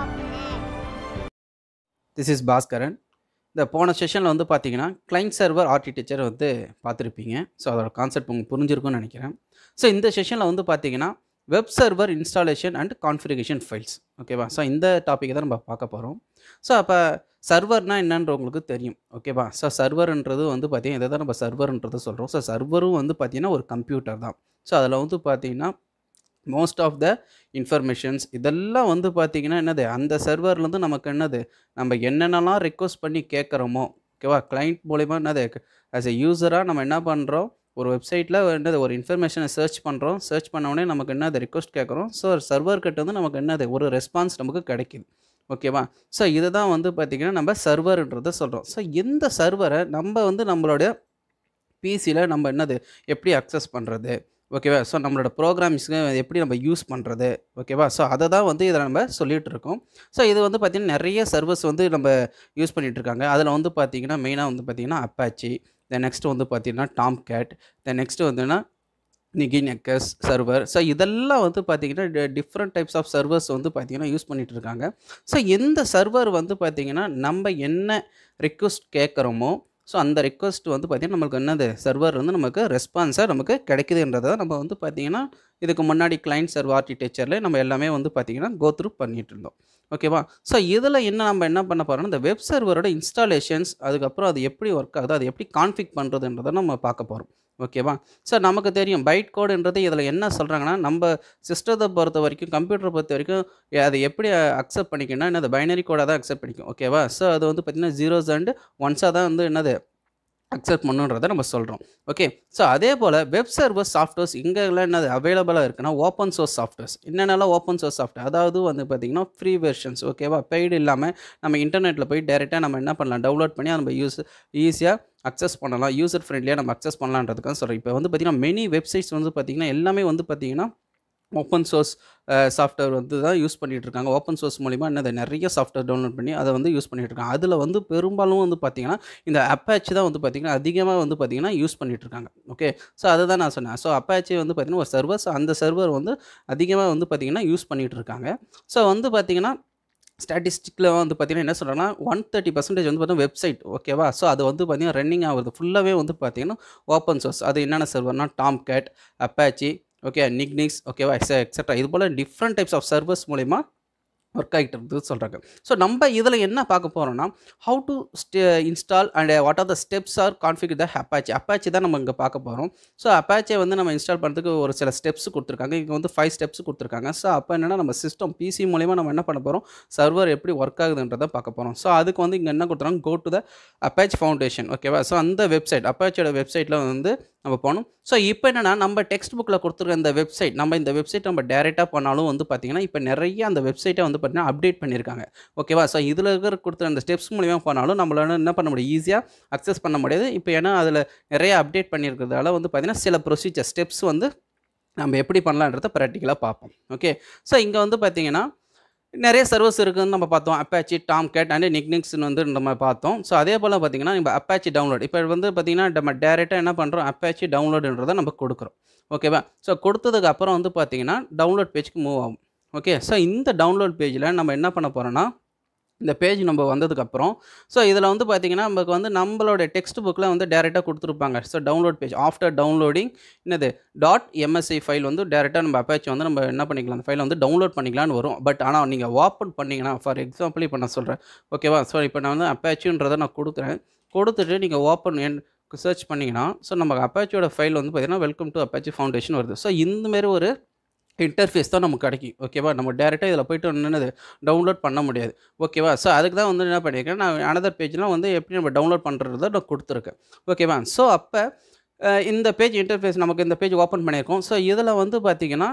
this is Bhaskaran இந்த போன செஷனில் வந்து பார்த்தீங்கன்னா கிளைண்ட் சர்வர் ஆர்கிடெக்சர் வந்து பார்த்துருப்பீங்க ஸோ அதோட கான்செப்ட் உங்களுக்கு புரிஞ்சிருக்கும்னு நினைக்கிறேன் ஸோ இந்த செஷனில் வந்து பார்த்தீங்கன்னா web server installation and configuration files ஓகேவா ஸோ இந்த டாபிக் தான் நம்ம பார்க்க போகிறோம் ஸோ அப்போ சர்வர்னால் என்னன்ற உங்களுக்கு தெரியும் ஓகேவா ஸோ சர்வர்ன்றது வந்து பார்த்தீங்கன்னா இதை தான் நம்ம சர்வர்ன்றது சொல்கிறோம் ஸோ சர்வரும் வந்து பார்த்தீங்கன்னா ஒரு கம்ப்யூட்டர் தான் ஸோ அதில் வந்து பார்த்தீங்கன்னா மோஸ்ட் ஆஃப் த இன்ஃபர்மேஷன்ஸ் இதெல்லாம் வந்து பார்த்திங்கன்னா என்னது அந்த சர்வர்லேருந்து நமக்கு என்னது நம்ம என்னென்னலாம் ரெக்வஸ்ட் பண்ணி கேட்குறோமோ ஓகேவா கிளைண்ட் மூலிமா என்னது ஆஸ் எ யூஸராக நம்ம என்ன பண்ணுறோம் ஒரு வெப்சைட்டில் என்னது ஒரு இன்ஃபர்மேஷனை சர்ச் பண்ணுறோம் சர்ச் பண்ண உடனே நமக்கு என்னது ரெக்வஸ்ட் கேட்குறோம் ஸோ சர்வர்கிட்ட வந்து நமக்கு என்னது ஒரு ரெஸ்பான்ஸ் நமக்கு கிடைக்குது ஓகேவா ஸோ இதை தான் வந்து பார்த்திங்கன்னா நம்ம சர்வர்ன்றதை சொல்கிறோம் ஸோ எந்த சர்வரை நம்ம வந்து நம்மளோட பிசியில் நம்ம என்னது எப்படி அக்சஸ் பண்ணுறது ஓகேவா ஸோ நம்மளோட ப்ரோக்ராம்ஸ்க்கு எப்படி நம்ம யூஸ் பண்ணுறது ஓகேவா ஸோ அதை தான் வந்து இதில் நம்ம சொல்லிகிட்டு இருக்கோம் ஸோ இது வந்து பார்த்திங்கன்னா நிறைய சர்வர்ஸ் வந்து நம்ம யூஸ் பண்ணிகிட்டு இருக்காங்க அதில் வந்து பார்த்திங்கன்னா மெயினாக வந்து பார்த்திங்கன்னா அப்பாச்சி தென் நெக்ஸ்ட் வந்து பார்த்திங்கன்னா டாம் கேட் தென் நெக்ஸ்ட் வந்துன்னா நிகினெக்கஸ் சர்வர் ஸோ இதெல்லாம் வந்து பார்த்திங்கன்னா டிஃப்ரெண்ட் டைப்ஸ் ஆஃப் சர்வர்ஸ் வந்து பார்த்திங்கன்னா யூஸ் பண்ணிகிட்டு இருக்காங்க ஸோ எந்த சர்வர் வந்து பார்த்திங்கன்னா நம்ம என்ன ரிக்வஸ்ட் கேட்குறோமோ ஸோ அந்த ரெக்வஸ்ட் வந்து பார்த்திங்கன்னா நம்மளுக்கு என்னது சர்வர் வந்து நமக்கு ரெஸ்பான்ஸாக நமக்கு கிடைக்குதுன்றதை நம்ம வந்து பார்த்திங்கன்னா இதுக்கு முன்னாடி கிளைண்ட் சர்வர் ஆர்கிடெக்சரில் நம்ம எல்லாமே வந்து பார்த்திங்கன்னா கோ த்ரூ பண்ணிகிட்டு இருந்தோம் ஓகேவா ஸோ இதில் என்ன நம்ம என்ன பண்ண போகிறோம்னா இந்த வெப் சர்வரோட இன்ஸ்டாலேஷன்ஸ் அதுக்கப்புறம் அது எப்படி ஒர்க் ஆகுது அது எப்படி கான்ஃபிக் பண்ணுறதுன்றதை நம்ம பார்க்க போகிறோம் ஓகேவா ஸோ நமக்கு தெரியும் பைட் கோடுன்றது இதில் என்ன சொல்கிறாங்கன்னா நம்ம சிஸ்டத்தை பொறுத்த வரைக்கும் கம்ப்யூட்டரை பொறுத்த வரைக்கும் அதை எப்படி அக்செப்ட் பண்ணிக்கணும்னா என்னது பைனரி கோடாக தான் அக்செப்ட் பண்ணிக்கும் ஓகேவா ஸோ அது வந்து பார்த்திங்கன்னா ஜீரோஸ் அண்ட் ஒன்ஸாக தான் வந்து என்னது அக்செப்ட் பண்ணுன்றதை நம்ம சொல்கிறோம் ஓகே ஸோ அதே போல் வெப் சர்வர் சாஃப்ட்வேர்ஸ் இங்கெல்லாம் என்னது அவைலபிளாக இருக்குன்னா ஓப்பன் சோர்ஸ் சாஃப்ட்வேர்ஸ் என்னென்னலாம் ஓப்பன் சோர்ஸ் சாஃப்ட்வேர் அதாவது வந்து பார்த்திங்கன்னா ஃப்ரீ வெர்ஷன்ஸ் ஓகேவா பெய்டு இல்லாமல் நம்ம இன்டர்நெட்டில் போய் டேரெக்டாக நம்ம என்ன பண்ணலாம் டவுன்லோட் பண்ணி நம்ம யூஸ் ஈஸியாக அக்சஸ் பண்ணலாம் யூசர் ஃப்ரெண்ட்லியாக நம்ம அக்சஸ் பண்ணலான்றதுக்காக சொல்கிறேன் இப்போ வந்து பார்த்திங்கன்னா மெனி வெப்சைட்ஸ் வந்து பார்த்திங்கன்னா எல்லாமே வந்து பார்த்திங்கன்னா ஓப்பன் சோர்ஸ் சாஃப்ட்வேர் வந்து தான் யூஸ் பண்ணிகிட்டு இருக்காங்க ஓப்பன் சோர்ஸ் மூலிமா என்னது நிறைய சாஃப்ட்வேர் டவுன்லோட் பண்ணி அதை வந்து யூஸ் பண்ணிகிட்டு இருக்காங்க அதில் வந்து பெரும்பாலும் வந்து பார்த்திங்கன்னா இந்த அப்பாச்சி தான் வந்து பார்த்திங்கன்னா அதிகமாக வந்து பார்த்திங்கன்னா யூஸ் பண்ணிகிட்டு இருக்காங்க ஓகே ஸோ அதை தான் நான் சொன்னேன் ஸோ அப்பாச்சி வந்து பார்த்திங்கன்னா ஒரு சர்வர்ஸ் அந்த சர்வர் வந்து அதிகமாக வந்து பார்த்திங்கன்னா யூஸ் பண்ணிகிட்டு இருக்காங்க ஸோ வந்து பார்த்திங்கன்னா ஸ்டாட்டிஸ்டிக்கில் வந்து பார்த்திங்கன்னா என்ன சொல்கிறாங்கன்னா ஒன் தேர்ட்டி பர்சன்டேஜ் வந்து பார்த்தீங்கன்னா வெப்சைட் ஓகேவா ஸோ அது வந்து பார்த்திங்கன்னா ரன்னிங் ஆகுது ஃபுல்லாகவே வந்து பார்த்திங்கன்னா ஓப்பன் சோர்ஸ் அது என்னென்ன சர்வர்னா Tomcat Apache okay Nginx ஓகேவா எக்ஸ எக்ஸட்ரா இது போல் டிஃப்ரெண்ட் டைப்ஸ் ஆஃப் சர்வர்ஸ் மூலிமா ஒர்க் ஆகிட்டு இருக்குது சொல்கிறாங்க ஸோ நம்ம இதில் என்ன பார்க்க போகிறோம்னா how to stay install and what are the steps are configure the Apache Apache தான் நம்ம இங்கே பார்க்க போகிறோம் ஸோ அப்பாச்சியை வந்து நம்ம இன்ஸ்டால் பண்ணுறதுக்கு ஒரு சில ஸ்டெப்ஸ் கொடுத்துருக்காங்க இங்கே வந்து ஃபைவ் ஸ்டெப்ஸ் கொடுத்துருக்காங்க ஸோ அப்போ என்னென்னா நம்ம சிஸ்டம் பிசி மூலிமா நம்ம என்ன பண்ண போகிறோம் சர்வர் எப்படி ஒர்க் ஆகுதுன்றதை பார்க்க போகிறோம் ஸோ அதுக்கு வந்து இங்கே என்ன கொடுத்துறாங்க go to the Apache foundation ஓகேவா ஸோ அந்த வெப்சைட் அப்பாச்சியோட வெப்சைட்டில் வந்து நம்ம போகணும் ஸோ இப்போ என்னென்னா நம்ம டெக்ஸ்ட் புக்கில் கொடுத்துருக்க இந்த வெப்சைட் நம்ம இந்த வெப்சைட் நம்ம டேரெக்டாக பண்ணாலும் வந்து பார்த்திங்கன்னா இப்போ நிறைய அந்த வெப்சைட்டை வந்து பார்த்திங்கன்னா அப்டேட் பண்ணியிருக்காங்க ஓகேவா ஸோ இதில் இருக்கிற கொடுத்த அந்த ஸ்டெப்ஸ் மூலிமா பண்ணாலும் நம்மளால என்ன பண்ண முடியும் ஈஸியாக அக்சஸ் பண்ண முடியாது இப்போ ஏன்னா அதில் நிறைய அப்டேட் பண்ணியிருக்கிறதால வந்து பார்த்திங்கன்னா சில ப்ரொசீஜர் ஸ்டெப்ஸ் வந்து நம்ம எப்படி பண்ணலான்றத ப்ராக்டிக்கலாக பார்ப்போம் ஓகே ஸோ இங்கே வந்து பார்த்திங்கன்னா நிறைய சர்வீஸ் இருக்குதுன்னு நம்ம பார்த்தோம் அப்பாச்சி டாம் கேட் அண்ட் நிக்னிக்ஸ்னு வந்து நம்ம பார்த்தோம் ஸோ அதே போல் பார்த்திங்கன்னா நம்ம அப்பாச்சி டவுன்லோட் இப்போ வந்து பார்த்திங்கன்னா நம்ம டேரெக்டாக என்ன பண்ணுறோம் அப்பாச்சி டவுன்லோடுன்றதை நம்ம கொடுக்குறோம் ஓகேவா ஸோ கொடுத்ததுக்கு அப்புறம் வந்து பார்த்திங்கன்னா டவுன்லோட் பேஜ்க்கு மூவ் ஆகும் ஓகே ஸோ இந்த டவுன்லோட் பேஜில் நம்ம என்ன பண்ண போகிறோன்னா இந்த பேஜ் நம்ம வந்ததுக்கப்புறம் ஸோ இதில் வந்து பார்த்திங்கன்னா நமக்கு வந்து நம்மளோட டெக்ஸ்ட் புக்கில் வந்து டேரெக்டாக கொடுத்துருப்பாங்க so download page after downloading என்னது டாட் எம்எஸ்ஐ ஃபைல் வந்து டேரெக்டாக நம்ம அப்பாச்சி வந்து நம்ம என்ன பண்ணிக்கலாம் அந்த ஃபைலை வந்து டவுன்லோட் பண்ணிக்கலாம்னு வரும் பட் ஆனால் நீங்கள் ஓப்பன் பண்ணிங்கன்னா ஃபார் எக்ஸாம்பிள் இப்போ நான் சொல்கிறேன் ஓகேவா ஸோ இப்போ நான் வந்து அப்பாச்சின்றதை நான் கொடுக்குறேன் கொடுத்துட்டு நீங்கள் ஓப்பன் என் சர்ச் பண்ணிங்கன்னா ஸோ நம்ம அப்பாச்சியோட ஃபைல் வந்து பார்த்திங்கன்னா வெல்கம் டு அப்பாச்சி ஃபவுண்டேஷன் வருது ஸோ இந்தமாரி ஒரு இன்டர்ஃபேஸ் தான் நமக்கு கிடைக்கும் ஓகேவா நம்ம டேரெக்டாக இதில் போய்ட்டு என்னது டவுன்லோட் பண்ண முடியாது ஓகேவா ஸோ அதுக்கு தான் வந்து என்ன பண்ணியிருக்கேன் நான் அனதர் பேஜ்லாம் வந்து எப்படி நம்ம டவுன்லோட் பண்ணுறத நான் கொடுத்துருக்கேன் ஓகேவா ஸோ அப்போ இந்த பேஜ் இன்டர்ஃபேஸ் நமக்கு இந்த பேஜ் ஓப்பன் பண்ணியிருக்கோம் ஸோ இதில் வந்து பார்த்திங்கன்னா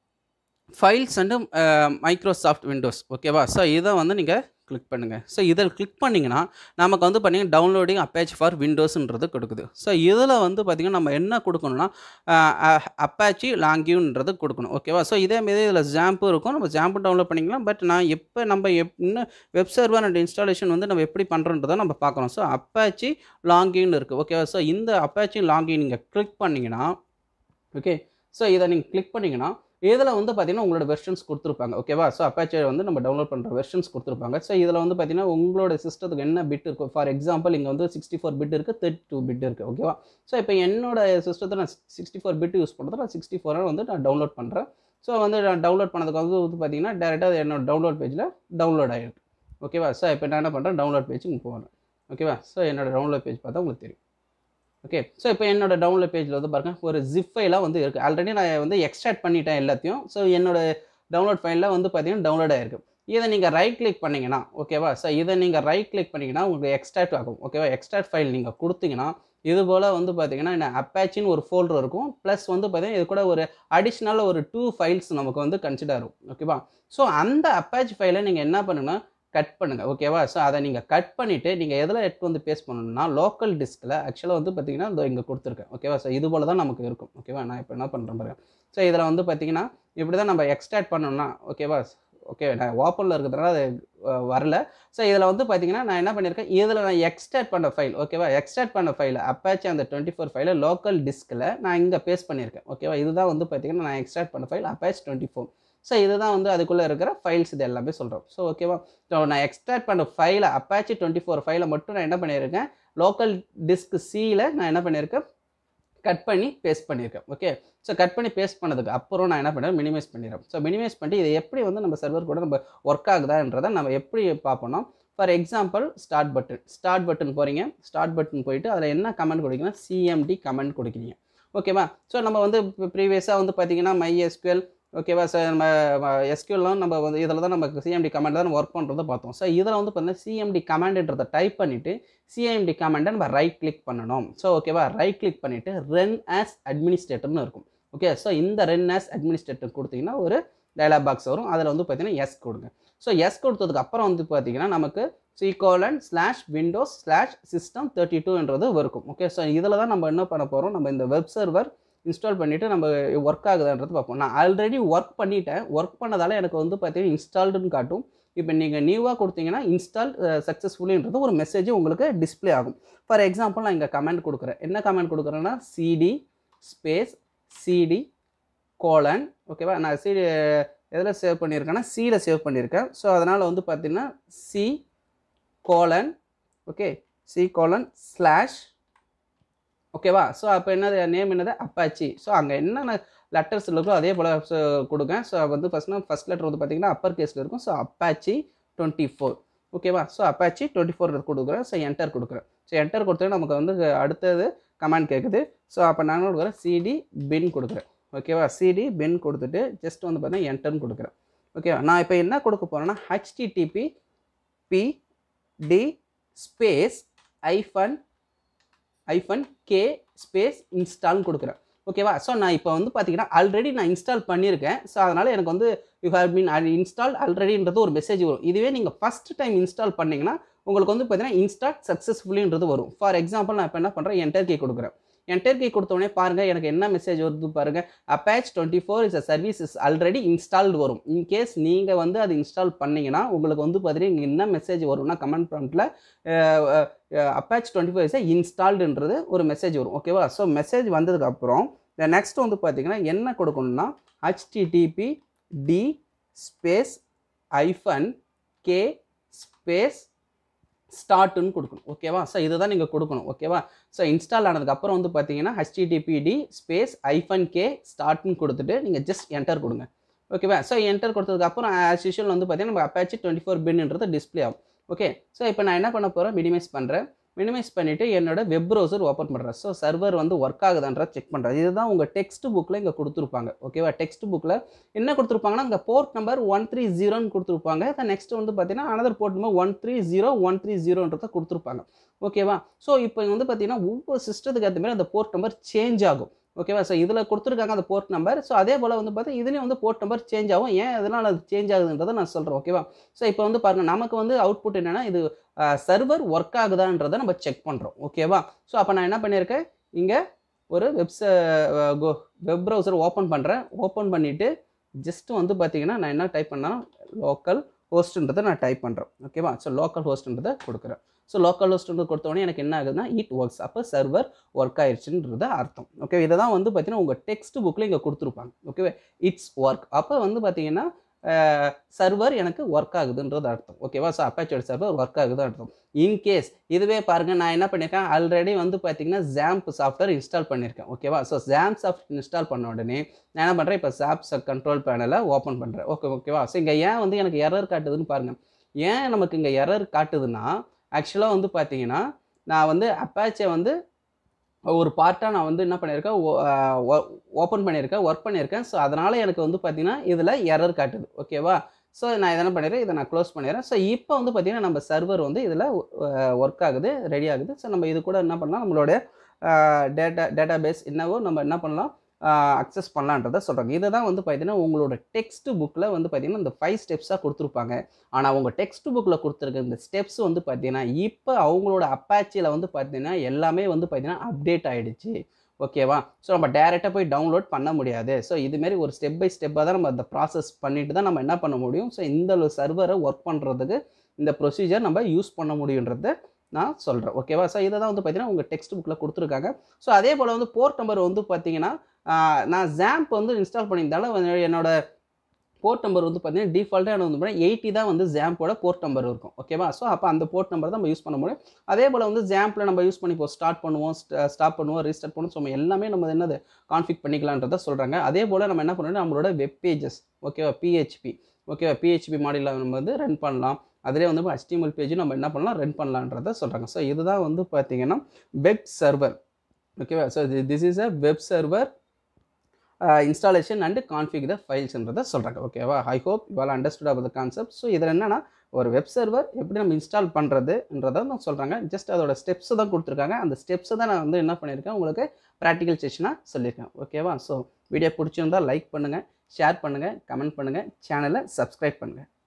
ஃபைல்ஸ் அண்டு மைக்ரோசாஃப்ட் விண்டோஸ் ஓகேவா ஸோ இதை வந்து நீங்கள் கிளிக் பண்ணுங்கள் ஸோ இதில் கிளிக் பண்ணிங்கன்னா நமக்கு வந்து பார்த்திங்கன்னா டவுன்லோடிங் அப்பாச் ஃபார் விண்டோஸ்ன்றது கொடுக்குது ஸோ இதில் வந்து பார்த்திங்கன்னா நம்ம என்ன கொடுக்கணும்னா அப்பாச்சி லாங்கியூன்றது கொடுக்கணும் ஓகேவா ஸோ இதேமாரி இதில் ஜாம்பு இருக்கும் நம்ம ஜாம்பு டவுன்லோட் பண்ணிக்கலாம் பட் நான் எப்போ நம்ம எப் இன்னும் வெப் சர்வர் அண்ட் இன்ஸ்டாலேஷன் வந்து நம்ம எப்படி பண்ணுறன்றதை நம்ம பார்க்குறோம் ஸோ அப்பாச்சி லாங்கியூன் இருக்குது ஓகேவா ஸோ இந்த அப்பாச்சி லாங்கியூன் நீங்கள் கிளிக் பண்ணிங்கன்னா ஓகே ஸோ இதை நீங்கள் கிளிக் பண்ணிங்கன்னா இதில் வந்து பார்த்தீங்கன்னா உங்களோட வெர்ஷன்ஸ் கொடுத்துருப்பாங்க ஓகேவா ஸோ அப்பாச்சே வந்து நம்ம டவுன்லோட் பண்ணுற வெர்ஷன்ஸ் கொடுத்துருப்பாங்க ஸோ இதில் வந்து பார்த்தீங்கன்னா உங்களோட சிஸ்டத்துக்கு என்ன பிட் இருக்கும் ஃபார் எக்ஸாம்பிள் இங்கே வந்து சிக்ஸ்டி ஃபோர் பிட் இருக்குது தேர்ட்டி டூ பிட் இருக்குது ஓகேவா ஸோ இப்போ என்னோட சிஸ்டத்தை நான் சிக்ஸ்டி ஃபோர் பிட் யூஸ் பண்ணுறது நான் சிக்ஸ்டி ஃபோரை வந்து நான் டவுன்லோட் பண்ணுறேன் ஸோ வந்து நான் டவுன்லோட் பண்ணதுக்கு வந்து வந்து பார்த்தீங்கன்னா டேரெக்டாக என்னோட டவுன்லோட் பேஜில் டவுன்லோட் ஆகிருக்கு ஓகேவா ஸோ இப்போ நான் என்ன பண்ணுறேன் டவுன்லோட் பேஜுக்கு போகிறேன் ஓகேவா ஸோ என்னோட டவுன்லோட் பேஜ் பார்த்தா உங்களுக்கு தெரியும் ஓகே ஸோ இப்போ என்னோட டவுன்லோட் பேஜில் வந்து பாருங்க ஒரு ஜிப் ஃபைலாக வந்து இருக்குது ஆல்ரெடி நான் வந்து எக்ஸ்ட்ராக்ட் பண்ணிட்டேன் எல்லாத்தையும் ஸோ என்னோட டவுன்லோட் ஃபைலில் வந்து பார்த்தீங்கன்னா டவுன்லோட் ஆயிருக்கு இதை நீங்கள் ரைட் கிளிக் பண்ணிங்கன்னா ஓகேவா ஸோ இதை நீங்கள் ரைட் கிளிக் பண்ணிங்கன்னா உங்களுக்கு எக்ஸ்ட்ராக்ட் ஆகும் ஓகேவா எக்ஸ்ட்ராக்ட் ஃபைல் நீங்கள் கொடுத்தீங்கன்னா இது போல் வந்து பார்த்தீங்கன்னா என்ன அப்பாச்சின்னு ஒரு ஃபோல்டர் இருக்கும் ப்ளஸ் வந்து பார்த்தீங்கன்னா இது கூட ஒரு அடிஷ்னலாக ஒரு டூ ஃபைல்ஸ் நமக்கு வந்து கன்சிடர் ஆகும் ஓகேவா ஸோ அந்த அப்பாச் ஃபைலை நீங்கள் என்ன பண்ணுங்கன்னா கட் பண்ணுங்கள் ஓகேவா ஸோ அதை நீங்கள் கட் பண்ணிவிட்டு நீங்கள் எதில் எடுத்து வந்து பேஸ்ட் பண்ணணும்னா லோக்கல் டிஸ்கில் ஆக்சுவலாக வந்து பார்த்தீங்கன்னா இதோ இங்கே கொடுத்துருக்கேன் ஓகேவா ஸோ இது போல் தான் நமக்கு இருக்கும் ஓகேவா நான் இப்போ என்ன பண்ணுறேன் பாருங்க ஸோ இதில் வந்து பார்த்தீங்கன்னா இப்படி தான் நம்ம எக்ஸ்ட்ராக்ட் பண்ணணும்னா ஓகேவா ஓகே நான் ஓப்பனில் இருக்கிறதுனால அது அஹ், வரல ஸோ இதில் வந்து பார்த்தீங்கன்னா நான் என்ன பண்ணியிருக்கேன் இதில் நான் எக்ஸ்ட்ராக்ட் பண்ண ஃபைல் ஓகேவா எக்ஸ்ட்ராக்ட் பண்ண ஃபைல் அப்பாச்சி அந்த டுவெண்ட்டி ஃபோர் ஃபைலை லோக்கல் டிஸ்கில் நான் இங்கே பேஸ்ட் பண்ணியிருக்கேன் ஓகேவா இதுதான் வந்து பார்த்தீங்கன்னா நான் எக்ஸ்ட்ராக்ட் பண்ண file Apache twenty four so இதுதான் வந்து அதுக்குள்ளே இருக்கிற ஃபைல்ஸ் இது எல்லாமே சொல்கிறோம் ஸோ ஓகேவா ஸோ நான் எக்ஸ்ட்ராக்ட் பண்ண ஃபைலை அப்பாச்சி டுவெண்ட்டி ஃபோர் ஃபைலை மட்டும் நான் என்ன பண்ணியிருக்கேன் லோக்கல் டிஸ்க் சியில் நான் என்ன பண்ணியிருக்கேன் கட் பண்ணி பேஸ்ட் பண்ணியிருக்கேன் ஓகே ஸோ கட் பண்ணி பேஸ்ட் பண்ணதுக்கு அப்புறம் நான் என்ன பண்ணுறேன் மினிமைஸ் பண்ணிடுறேன் ஸோ மினிமைஸ் பண்ணி இதை எப்படி வந்து நம்ம சர்வர் கூட நம்ம ஒர்க் ஆகுதான்றதை நம்ம எப்படி பார்ப்போம்னா for example start button start button போகிறீங்க ஸ்டார்ட் பட்டன் போயிட்டு அதில் என்ன கமெண்ட் கொடுக்கணும் சிஎம்டி கமெண்ட் கொடுக்குறீங்க ஓகேவா ஸோ நம்ம வந்து ப்ரீவியஸாக வந்து பார்த்தீங்கன்னா மை எஸ்கியூஎல் ஓகேவா சார் நம்ம எஸ்கியூலாம் நம்ம வந்து இதில் தான் நம்ம சிஎம்டி கமாண்ட் தான் ஒர்க் பண்ணுறதை பார்த்தோம் ஸோ இதில் வந்து பார்த்தீங்கன்னா சிஎம்டி கமாண்டுன்றதை டைப் பண்ணிவிட்டு சிஎம்டி கமாண்டை நம்ம ரைட் கிளிக் பண்ணணும் ஸோ ஓகேவா ரைட் கிளிக் பண்ணிவிட்டு ரன் ஆஸ் அட்மினிஸ்ட்ரேட்டர்னு இருக்கும் ஓகே ஸோ இந்த ரன் ஆஸ் அட்மினிஸ்ட்ரேட்டர் கொடுத்தீங்கன்னா ஒரு டயலாக் பாக்ஸ் வரும் அதில் வந்து பார்த்தீங்கன்னா எஸ் கொடுங்க ஸோ எஸ் கொடுத்ததுக்கு அப்புறம் வந்து பார்த்தீங்கன்னா நமக்கு C colon slash Windows slash system thirty டூன்றது இருக்கும் ஓகே ஸோ இதில் தான் நம்ம என்ன பண்ண போகிறோம் நம்ம இந்த வெப் சர்வர் இன்ஸ்டால் பண்ணிவிட்டு நம்ம ஒர்க் ஆகுதான்றது பார்ப்போம் நான் ஆல்ரெடி ஒர்க் பண்ணிட்டேன் ஒர்க் பண்ணதால எனக்கு வந்து பார்த்தீங்கன்னா இன்ஸ்டால்டுன்னு காட்டும் இப்போ நீங்கள் நியூவாக கொடுத்தீங்கன்னா இன்ஸ்டால் சக்ஸஸ்ஃபுல்லின்றது ஒரு மெசேஜ் உங்களுக்கு டிஸ்ப்ளே ஆகும் ஃபார் எக்ஸாம்பிள் நான் இங்கே கமெண்ட் கொடுக்குறேன் என்ன கமெண்ட் கொடுக்குறேன்னா சிடி ஸ்பேஸ் சிடி கோலன் ஓகேவா நான் சிடி எதில் சேவ் பண்ணியிருக்கேன்னா சியில் சேவ் பண்ணியிருக்கேன் ஸோ அதனால் வந்து பார்த்தீங்கன்னா C colon okay C colon slash ஓகேவா ஸோ அப்போ என்னது நேம் என்னது அப்பாச்சி ஸோ அங்கே என்னென்ன லெட்டர்ஸ் இருக்கோ அதே போல் கொடுங்க ஸோ வந்து ஃபஸ்ட்னா ஃபஸ்ட் லெட்டர் வந்து பார்த்தீங்கன்னா அப்பர் கேஸில் இருக்கும் ஸோ அப்பாச்சி டுவெண்ட்டி ஃபோர் ஓகேவா ஸோ அப்பாச்சி டுவெண்ட்டி ஃபோர் கொடுக்குறேன் ஸோ என்டர் கொடுக்குறேன் ஸோ என்டர் கொடுத்தா நமக்கு வந்து அடுத்தது கமாண்ட் கேட்குது ஸோ அப்போ நான் என்ன கொடுக்குறேன் சிடி பின் கொடுக்குறேன் ஓகேவா சிடி பின் கொடுத்துட்டு ஜஸ்ட் வந்து பார்த்தீங்கன்னா என்டர்னு கொடுக்குறேன் ஓகேவா நான் இப்போ என்ன கொடுக்க போகிறேன்னா ஹெச்டிடிபி பி டி ஸ்பேஸ் ஐஃபன் ஐஃபன் கே ஸ்பேஸ் இன்ஸ்டால்னு கொடுக்குறேன் ஓகேவா ஸோ நான் இப்போ வந்து பார்த்தீங்கன்னா ஆல்ரெடி நான் இன்ஸ்டால் பண்ணியிருக்கேன் ஸோ அதனால் எனக்கு வந்து யூ ஹேவ் பீன் இன்ஸ்டால் ஆல்ரெடின்றது ஒரு மெசேஜ் வரும் இதுவே நீங்கள் ஃபஸ்ட் டைம் இன்ஸ்டால் பண்ணிங்கன்னா உங்களுக்கு வந்து பார்த்தீங்கன்னா இன்ஸ்டால் சக்ஸஸ்ஃபுல்லின்றது வரும் ஃபார் எக்ஸாம்பிள் நான் இப்போ என்ன பண்ணுறேன் என்டர் கே கொடுக்குறேன் என்டர் கே கொடுத்தோடனே பாருங்கள் எனக்கு என்ன மெசேஜ் வருது பாருங்கள் Apache twenty four is a service is already installed வரும் இன்கேஸ் நீங்கள் வந்து அது இன்ஸ்டால் பண்ணீங்கன்னா உங்களுக்கு வந்து பார்த்தீங்கன்னா இங்கே என்ன மெசேஜ் வரும்னா கமெண்ட் ப்ராம்ப்டில் அப்பாச் டுவெண்ட்டி ஃபோர் இஸ் இன்ஸ்டால்டுன்றது ஒரு மெசேஜ் வரும் ஓகேவா ஸோ மெசேஜ் வந்ததுக்கப்புறம் நெக்ஸ்ட் வந்து பார்த்தீங்கன்னா என்ன கொடுக்கணும்னா HTTP D space hyphen K space ஸ்டார்ட்டுன்னு கொடுக்கணும் ஓகேவா ஸோ இதை தான் நீங்கள் கொடுக்கணும் ஓகேவா ஸோ இன்ஸ்டால் ஆனதுக்கப்புறம் வந்து பார்த்தீங்கன்னா ஹச்டிடிபிடி ஸ்பேஸ் ஐஃபன் கே ஸ்டார்ட்னு கொடுத்துட்டு நீங்கள் ஜஸ்ட் என்டர் கொடுங்க ஓகேவா ஸோ என்டர் கொடுத்ததுக்கப்புறம் ஆஸ் யூஷுவல் வந்து பார்த்தீங்கன்னா நம்ம அப்பாச்சி டுவெண்ட்டி ஃபோர் பின்ன்றது டிஸ்பிளே ஆகும் ஓகே ஸோ இப்போ நான் என்ன பண்ண போகிறேன் மினிமைஸ் பண்ணுறேன் மினிமைஸ் பண்ணிவிட்டு என்னோட வெப் ப்ரௌசர் ஓப்பன் பண்ணுறேன் ஸோ சர்வர் வந்து ஒர்க் ஆகுதான்ற செக் பண்ணுறேன் இதுதான் உங்கள் டெக்ஸ்ட் புக்கில் இங்கே கொடுத்துருப்பாங்க ஓகேவா டெக்ஸ்ட் புக்கில் என்ன கொடுத்துருப்பாங்கன்னா இங்கே போர்ட் நம்பர் ஒன் த்ரீ ஜீரோன்னு கொடுத்துருப்பாங்க நெக்ஸ்ட் வந்து பார்த்தீங்கன்னா another port number one three zero one three ஜீரோன்றதை கொடுத்துருப்பாங்க ஓகேவா ஸோ இப்போ வந்து பார்த்தீங்கன்னா ஒவ்வொரு சிஸ்டத்துக்கு ஏற்ற மாதிரி அந்த போர்ட் நம்பர் சேஞ்ச் ஆகும் ஓகேவா ஸோ இதில் கொடுத்துருக்காங்க அந்த போர்ட் நம்பர் ஸோ அதே போல் வந்து பார்த்தா இதுலேயும் வந்து போர்ட் நம்பர் சேஞ்ச் ஆகும் ஏன் எதனால் அது சேஞ்ச் ஆகுதுன்றதை நான் சொல்கிறேன் ஓகேவா ஸோ இப்போ வந்து பாருங்கள் நமக்கு வந்து அவுட்புட் என்னென்னா இது சர்வர் ஒர்க் ஆகுதான்றதை நம்ம செக் பண்ணுறோம் ஓகேவா ஸோ அப்போ நான் என்ன பண்ணியிருக்கேன் இங்கே ஒரு வெப்ச வெப் ப்ரௌசர் ஓப்பன் பண்ணுறேன் ஓப்பன் பண்ணிவிட்டு ஜஸ்ட் வந்து பார்த்தீங்கன்னா நான் என்ன டைப் பண்ணேன் லோக்கல் ஹோஸ்ட்ன்றதை நான் டைப் பண்ணுறேன் ஓகேவா ஸோ லோக்கல் ஹோஸ்ட்ன்றதை கொடுக்குறேன் ஸோ லோக்கல் ஹோஸ்ட்ன்றது கொடுத்தோடனே எனக்கு என்ன ஆகுதுன்னா இட் ஒர்க்ஸ் அப்போ சர்வர் ஒர்க் ஆயிடுச்சுன்றது அர்த்தம் ஓகே இதை தான் வந்து பார்த்தீங்கன்னா உங்கள் டெக்ஸ்ட் புக்கில் இங்கே கொடுத்துருப்பாங்க ஓகேவா இட்ஸ் ஒர்க் அப்போ வந்து பார்த்தீங்கன்னா சர்வர் எனக்கு ஒர்க் ஆகுதுன்றது அர்த்தம் ஓகேவா ஸோ அப்பாச்சோட சர்வர் ஒர்க் ஆகுது அர்த்தம் இன்கேஸ் இதுவே பாருங்கள் நான் என்ன பண்ணியிருக்கேன் ஆல்ரெடி வந்து பார்த்தீங்கன்னா ஜாம்ப் சாஃப்ட்வேர் இன்ஸ்டால் பண்ணியிருக்கேன் ஓகேவா ஸோ ஜாம்ப் சாஃப்ட் இன்ஸ்டால் பண்ண உடனே நான் என்ன பண்ணுறேன் இப்போ சாப்ஸ் கண்ட்ரோல் பேனலை ஓப்பன் பண்ணுறேன் ஓகே ஓகேவா ஸோ இங்கே ஏன் வந்து எனக்கு எரர் காட்டுதுன்னு பாருங்கள் ஏன் நமக்கு இங்கே எரர் காட்டுதுன்னா ஆக்சுவலாக வந்து பார்த்தீங்கன்னா நான் வந்து அப்பாச்சை வந்து ஒரு பார்ட்டாக நான் வந்து என்ன பண்ணியிருக்கேன் ஓப்பன் பண்ணியிருக்கேன் ஒர்க் பண்ணியிருக்கேன் ஸோ அதனால் எனக்கு வந்து பார்த்தீங்கன்னா இதில் எரர் காட்டுது ஓகேவா ஸோ நான் இதை என்ன பண்ணிடுறேன் இதை நான் க்ளோஸ் பண்ணிடுறேன் ஸோ இப்போ வந்து பார்த்தீங்கன்னா நம்ம சர்வர் வந்து இதில் ஒர்க் ஆகுது ரெடி ஆகுது ஸோ நம்ம இது கூட என்ன பண்ணலாம் நம்மளோட டேட்டா டேட்டா பேஸ் என்னவோ நம்ம என்ன பண்ணலாம் அக்சஸ் பண்ணலான்றதை சொல்கிறாங்க இதை தான் வந்து பார்த்தீங்கன்னா உங்களோட டெக்ஸ்ட் புக்கில் வந்து பார்த்தீங்கன்னா இந்த ஃபைவ் ஸ்டெப்ஸாக கொடுத்துருப்பாங்க ஆனால் உங்கள் டெக்ஸ்ட் புக்கில் கொடுத்துருக்க இந்த ஸ்டெப்ஸ் வந்து பார்த்தீங்கன்னா இப்போ அவங்களோட அப்பாச்சியில் வந்து பார்த்தீங்கன்னா எல்லாமே வந்து பார்த்தீங்கன்னா அப்டேட் ஆகிடுச்சு ஓகேவா ஸோ நம்ம டேரெக்டாக போய் டவுன்லோட் பண்ண முடியாது ஸோ இதுமாரி ஒரு ஸ்டெப் பை ஸ்டெப்பாக தான் நம்ம அந்த ப்ராசஸ் பண்ணிட்டு தான் நம்ம என்ன பண்ண முடியும் ஸோ இந்த சர்வரை ஒர்க் பண்ணுறதுக்கு இந்த ப்ரொசீஜர் நம்ம யூஸ் பண்ண முடியுன்றதை நான் சொல்கிறேன் ஓகேவா ஸோ இதை தான் வந்து பார்த்தீங்கன்னா உங்கள் டெக்ஸ்ட் புக்கில் கொடுத்துருக்காங்க ஸோ அதே போல் வந்து போர்ட் நம்பர் வந்து பார்த்தீங்கன்னா நான் ஜாம்ப் வந்து இன்ஸ்டால் பண்ணியிருந்தாலும் என்னோட போர்ட் நம்பர் வந்து பார்த்தீங்கன்னா டிஃபால்ட்டாக வந்து பார்த்தீங்கன்னா எயிட்டி தான் வந்து ஜாம்போட போர்ட் நம்பர் இருக்கும் ஓகேவா ஸோ அப்போ அந்த போர்ட் நம்பர் தான் நம்ம யூஸ் பண்ண முடியும் அதே போல் வந்து ஜாம்பில் நம்ம யூஸ் பண்ணி இப்போ ஸ்டார்ட் பண்ணுவோம் ஸ்டாப் பண்ணுவோம் ரீஸ்டார்ட் பண்ணுவோம் ஸோ நம்ம எல்லாமே நம்ம என்னது கான்ஃபிக் பண்ணிக்கலான்றத சொல்கிறாங்க அதே போல் நம்ம என்ன பண்ணணும் நம்மளோட வெப் பேஜஸ் ஓகேவா பிஹெச்பி ஓகேவா பிஹெச்பி மாடலில் நம்ம வந்து ரன் பண்ணலாம் அதிலே வந்து HTML பேஜும் நம்ம என்ன பண்ணலாம் ரன் பண்ணலான்றத சொல்கிறாங்க ஸோ இதுதான் வந்து பார்த்தீங்கன்னா வெப் சர்வர் ஓகேவா so this is a web server installation and config the ஃபைல்ஸ்ன்றதை சொல்கிறாங்க ஓகேவா I hope you all understood about the concept so இதில் என்னென்னா ஒரு வெப் சர்வர் எப்படி நம்ம இன்ஸ்டால் பண்ணுறதுன்றதை தான் சொல்கிறாங்க ஜஸ்ட் அதோட ஸ்டெப்ஸை தான் கொடுத்துருக்காங்க அந்த ஸ்டெப்ஸை தான் நான் வந்து என்ன பண்ணியிருக்கேன் உங்களுக்கு ப்ராக்டிக்கல் செஷனாக சொல்லியிருக்கேன் ஓகேவா ஸோ வீடியோ பிடிச்சிருந்தால் லைக் பண்ணுங்கள் ஷேர் பண்ணுங்கள் கமெண்ட் பண்ணுங்கள் சேனலை சப்ஸ்கிரைப் பண்ணுங்கள்